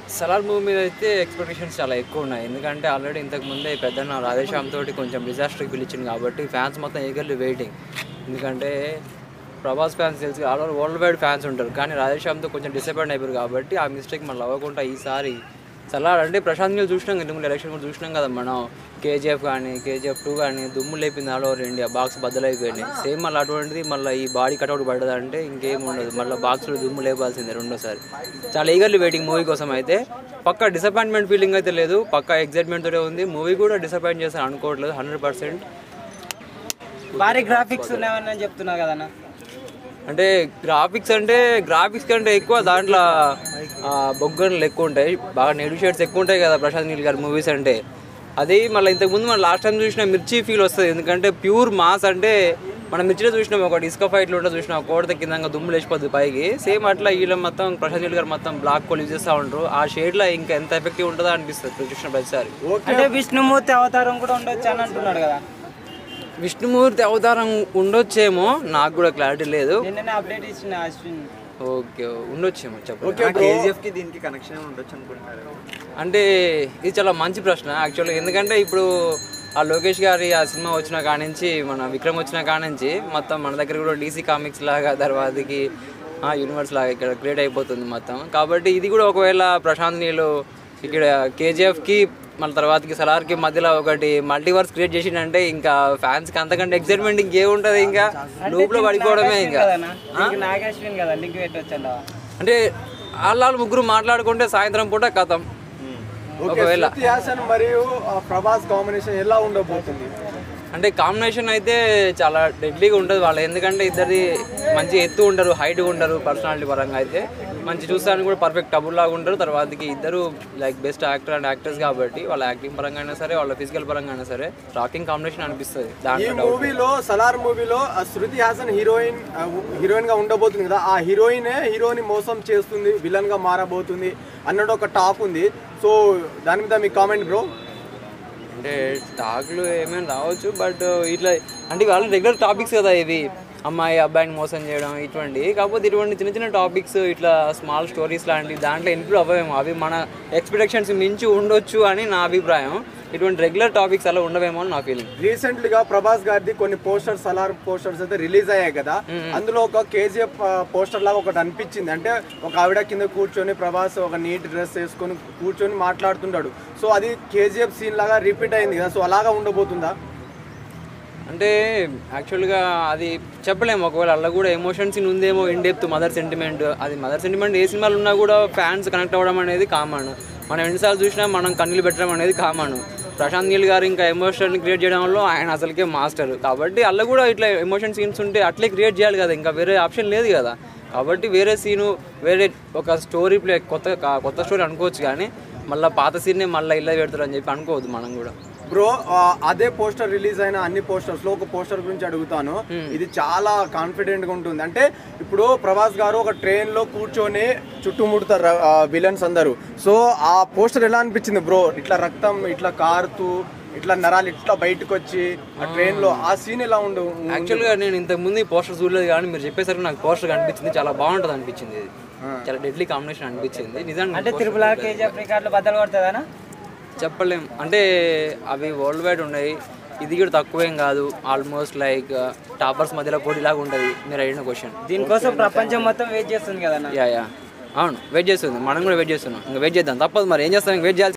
Salaar movie మీద అయితే expectations చాలా ఎక్కువ ఉన్నాయి ఎందుకంటే ఆల్రెడీ ఇంతకు ముందే పెద్దన్న రాధేశ్యామ్ తోటి కొంచెం డిజాస్టర్కి పిలిచింది కాబట్టి ఫ్యాన్స్ మొత్తం ఈగర్లీ వెయిటింగ్ ఎందుకంటే ప్రభాస్ ఫ్యాన్స్ తెలుసు all over world wide fans ఉంటారు కానీ రాధేశ్యామ్తో కొంచెం డిసప్పాయింట్ అయిపోయారు కాబట్టి ఆ మిస్టేక్ మళ్ళీ అవ్వకుండా ఈసారి సలార్ అంటే ప్రశాంత్ నీళ్ళు చూసినాం ఇంతకు ముందు ఎలక్షన్ కూడా చూసినాం కదా మనం కేజీఎఫ్ కానీ కేజీఎఫ్ టూ కానీ దుమ్ము లేపింది ఆల్ ఓవర్ ఇండియా బాక్స్ బద్దలైపోయినాయి సేమ్ మళ్ళీ అటువంటిది మళ్ళీ ఈ బాడీ కట్అవుట్ పడ్డదంటే ఇంకేం ఉండదు మళ్ళీ బాక్స్లో దుమ్ము లేపాల్సిందే రెండోసారి చాలా ఈగర్లీ వెయిటింగ్ మూవీ కోసం అయితే పక్క డిసప్పాయింట్మెంట్ ఫీలింగ్ అయితే లేదు పక్క ఎగ్జైట్మెంట్ తోనే ఉంది మూవీ కూడా డిసప్పాయింట్ చేస్తాను అనుకోవట్లేదు హండ్రెడ్ పర్సెంట్ భారీ గ్రాఫిక్స్ ఉన్నాయని చెప్తున్నా కదన్న అంటే గ్రాఫిక్స్ అంటే గ్రాఫిక్స్ కంటే ఎక్కువ దాంట్లో ఆ, బొగ్గన్లు ఎక్కువ ఉంటాయి బాగా నెగిటివ్ షేడ్స్ ఎక్కువ ఉంటాయి కదా ప్రశాంత్ నీల్ గారి మూవీస్ అంటే అది మళ్ళీ ఇంతకుముందు మనం లాస్ట్ టైం చూసిన మిర్చి ఫీల్ వస్తుంది ఎందుకంటే ప్యూర్ మాస్ అంటే మనం మిర్చిలో చూసినాం ఒక ఇసుక ఫైట్లు ఉంటే చూసినాం కోడత కింద దుమ్ము లేచిపోద్ది పైకి సేమ్ అట్లా వీళ్ళ మొత్తం ప్రశాంత్ నీల్ గారు మొత్తం బ్లాక్ కోల్ యూజ్ చేస్తూ ఉంటారు ఆ షేడ్లో ఇంకా ఎంత ఎఫెక్టివ్ ఉంటుందో అనిపిస్తుంది ఇప్పుడు చూసిన ప్రతిసారి అంటే విష్ణుమూర్తి అవతారం కూడా ఉండొచ్చు అని అంటున్నాడు కదా విష్ణుమూర్తి అవతారం ఉండొచ్చేమో నాకు కూడా క్లారిటీ లేదు నిన్ననే అప్డేట్ ఇచ్చిన అశ్విన్ ఓకే ఉండొచ్చేమో చెప్పండి కేజీఎఫ్ కి దీనికి కనెక్షన్ ఉండొచ్చు అనుకుంటున్నారు అంటే ఇది చాలా మంచి ప్రశ్న యాక్చువల్గా ఎందుకంటే ఇప్పుడు ఆ లోకేష్ గారి ఆ సినిమా వచ్చిన కానించి మన విక్రమ్ వచ్చిన కానించి మొత్తం మన దగ్గర కూడా డీసీ కామిక్స్ లాగా తర్వాతకి ఆ యూనివర్స్ లాగా ఇక్కడ క్రియేట్ అయిపోతుంది మొత్తం కాబట్టి ఇది కూడా ఒకవేళ ప్రశాంత్ నీళ్ళు ఇక్కడ కేజీఎఫ్కి మన తర్వాతకి సలార్కి మధ్యలో ఒకటి మల్టీవర్స్ క్రియేట్ చేసిండంటే ఇంకా ఫ్యాన్స్కి అంతకంటే ఎక్సైట్మెంట్ ఇంకేముంటుంది ఇంకా లూప్లో పడిపోవడమే ఇంకా కదన్నా నీకు నాగశ్విన్ కదా లింక్ పెట్టొచ్చు అంటే వాళ్ళ ముగ్గురు మాట్లాడుకుంటే సాయంత్రం పూట కథం ఒకవేళ శృతి హాసన్ మరియు ఆ, ప్రభాస్ కాంబినేషన్ ఎలా ఉండబోతుంది అంటే కాంబినేషన్ అయితే చాలా డెడ్లీగా ఉంటుంది వాళ్ళు ఎందుకంటే ఇద్దరిది మంచి ఎత్తు ఉండరు హైట్ ఉండరు పర్సనాలిటీ పరంగా అయితే మంచి చూస్తానికి కూడా పర్ఫెక్ట్ టబుల్ లాగా ఉంటారు తర్వాతకి ఇద్దరు like best actor and actors కాబట్టి వాళ్ళ యాక్టింగ్ పరంగా అయినా సరే వాళ్ళ ఫిజికల్ పరంగా అయినా సరే రాకింగ్ కాంబినేషన్ అనిపిస్తుంది ఈ దాంట్లో doubt లేదు. మూవీలో సలార్ మూవీలో ఆ, శృతి హాసన్ హీరోయిన్ ఆ, హీరోయిన్ గా ఉండబోతుంది కదా ఆ హీరోయినే హీరోని మోసం చేస్తుంది విలన్ గా మారబోతుంది అన్నట్టు ఒక టాక్ ఉంది సో దాని మీద మీ కామెంట్ బ్రో అంటే టాక్లు ఏమైనా రావచ్చు బట్ ఇట్లా అంటే వాళ్ళు రెగ్యులర్ టాపిక్స్ కదా ఇవి అమ్మాయి అబ్బాయిని మోసం చేయడం ఇటువంటి కాకపోతే ఇటువంటి చిన్న చిన్న టాపిక్స్ ఇట్లా స్మాల్ స్టోరీస్ లాంటివి దాంట్లో ఇంక్లూడ్ అవ్వేమో అవి మన ఎక్స్పెక్టేషన్స్ మించి ఉండొచ్చు అని నా అభిప్రాయం ఇటువంటి రెగ్యులర్ టాపిక్స్ అలా ఉండవేమో అని నా ఫీలింగ్ రీసెంట్లీగా ప్రభాస్ గారిది కొన్ని పోస్టర్స్ సలార్ పోస్టర్స్ అయితే రిలీజ్ అయ్యాయి కదా అందులో ఒక కేజీఎఫ్ పోస్టర్ లాగా ఒకటి అనిపించింది అంటే ఒక ఆవిడ కింద కూర్చొని ప్రభాస్ ఒక నీట్ డ్రెస్ వేసుకొని కూర్చొని మాట్లాడుతుంటాడు సో అది కేజీఎఫ్ సీన్ లాగా రిపీట్ అయింది కదా సో అలాగా ఉండబోతుందా అంటే యాక్చువల్గా అది చెప్పలేము ఒకవేళ అలా కూడా ఎమోషన్ సీన్ ఉందేమో ఇన్ డెప్త్ మదర్ సెంటిమెంట్ అది మదర్ సెంటిమెంట్ ఏ సినిమాలు ఉన్నా కూడా ఫ్యాన్స్ కనెక్ట్ అవ్వడం అనేది కామన్ మనం ఎన్నిసార్లు చూసినా మనం కన్నీళ్ళు పెట్టడం అనేది కామన్ ప్రశాంత్ నీల్ గారు ఇంకా ఎమోషన్ క్రియేట్ చేయడంలో ఆయన అసలుకే మాస్టర్ కాబట్టి అలా కూడా ఇట్లా ఎమోషన్ సీన్స్ ఉంటే అట్లే క్రియేట్ చేయాలి కదా ఇంకా వేరే ఆప్షన్ లేదు కదా కాబట్టి వేరే సీను వేరే ఒక స్టోరీ ప్లే కొత్త కొత్త స్టోరీ అనుకోవచ్చు కానీ మళ్ళీ పాత సీన్నే మళ్ళీ ఇలా పెడతారు అని చెప్పి అనుకోవద్దు మనం కూడా బ్రో ఆ, అదే పోస్టర్ రిలీజ్ అయిన అన్ని పోస్టర్స్ లో ఒక పోస్టర్ గురించి అడుగుతాను ఇది చాలా కాన్ఫిడెంట్ గా ఉంటుంది అంటే ఇప్పుడు ప్రభాస్ గారు ఒక ట్రైన్ లో కూర్చొని చుట్టుముడతారు విలన్స్ అందరూ సో ఆ పోస్టర్ ఎలా అనిపించింది బ్రో ఇట్లా రక్తం ఇట్లా కారుతూ ఇట్లా నరాలు ఇట్లా బయటకు వచ్చి ఆ ట్రైన్ లో ఆ సీన్ ఎలా ఉండు యాక్చువల్గా నేను ఇంతకు ముందు ఈ పోస్టర్ చూడలేదు కానీ మీరు చెప్పేసరికి నాకు పోస్టర్ కనిపించింది చాలా బాగుంటుంది అనిపించింది ఇది చాలా డెడ్లీ కాంబినేషన్ అనిపించింది నిజంగా అంటే తిరుపల కేజీఎఫ్ రికార్డులు బద్దలు కొడుతుందనా చెప్పలేం అంటే అవి వరల్డ్ వైడ్ ఉన్నాయి ఇది కూడా తక్కువేం కాదు ఆల్మోస్ట్ లైక్ టాపర్స్ మధ్యలో పోటీలాగా ఉంటుంది మీరు అడిగిన క్వశ్చన్ దీనికోసం ప్రపంచం మొత్తం వెయిట్ చేస్తుంది కదన్నా యా యా అవును వెయిట్ చేస్తుంది మనం కూడా వెయిట్ చేస్తున్నాం ఇంకా వెయిట్ చేద్దాం తప్పదు మరి ఏం చేస్తాం వెయిట్ చేయాల్సి